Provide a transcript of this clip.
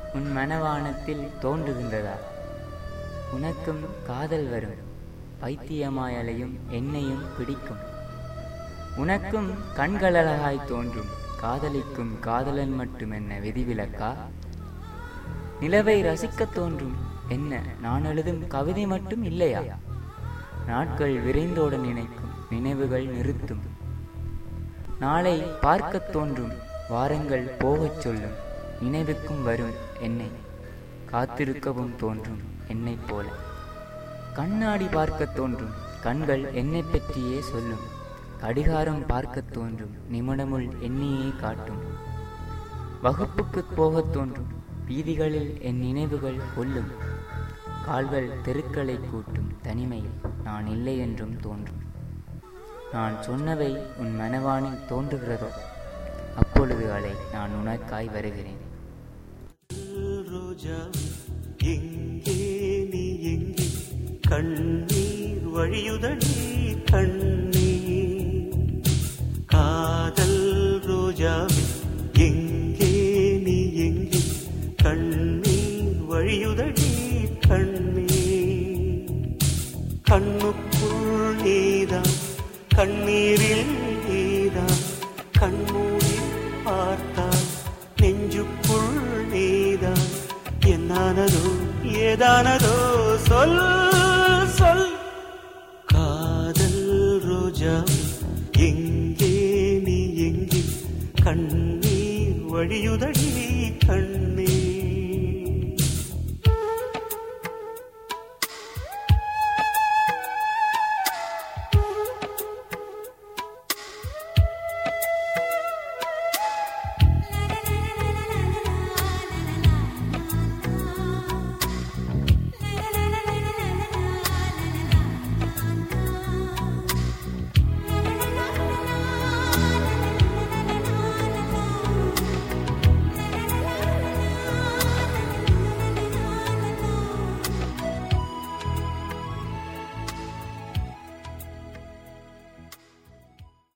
உன் மனவானத்தில் தோன்றுகின்றதா உனக்கும் காதல் வரும் பைத்தியமாய் அலையும் என்னையும் பிடிக்கும் உனக்கும் கண்கள் அழகாய் தோன்றும் காதலிக்கும் காதலன் மட்டும் என்ன விதிவிலக்கா நிலவை ரசிக்கத் தோன்றும் என்ன நான் எழுதும் கவிதை மட்டும் இல்லையா நாட்கள் விரைந்தோட நினைக்கும் நினைவுகள் நிறுத்தும் நாளை பார்க்கத் தோன்றும் வாரங்கள் போகச் சொல்லும் நினைவுக்கும் வரும் என்னை காத்திருக்கவும் தோன்றும் என்னைப் போல கண்ணாடி பார்க்கத் தோன்றும் கண்கள் என்னை பற்றியே சொல்லும் கடிகாரம் பார்க்கத் தோன்றும் நிமிடமுள் எண்ணியே காட்டும் வகுப்புக்குப் போகத் தோன்றும் வீதிகளில் என் நினைவுகள் கொல்லும் கால்கள் தெருக்களை கூட்டும் தனிமையில் நான் இல்லை என்றும் தோன்றும் நான் சொன்னவை உன் மனவானில் தோன்றுகிறதோ அப்பொழுது அலை நான் உனக்காய் வருகிறேன் ரோஜா எங்கே நீ எங்கே கண்ணீர் வழியுதடி கண்ணீர் காதல் ரோஜாவே எங்கே நீ எங்கே கண்ணீர் வழியுதடி கண்ணீர் கண்ணுக்குள் நீதான் கண்ணீரில் நீதான் கண்மூடி பார்த்தால் நெஞ்சுக்குள் நீதான் என்னானதோ ஏதானதோ சொல் சொல் காதல் ரோஜா எங்கே நீ எங்கே கண்ணீர் வழியுதடி கண்ணீர்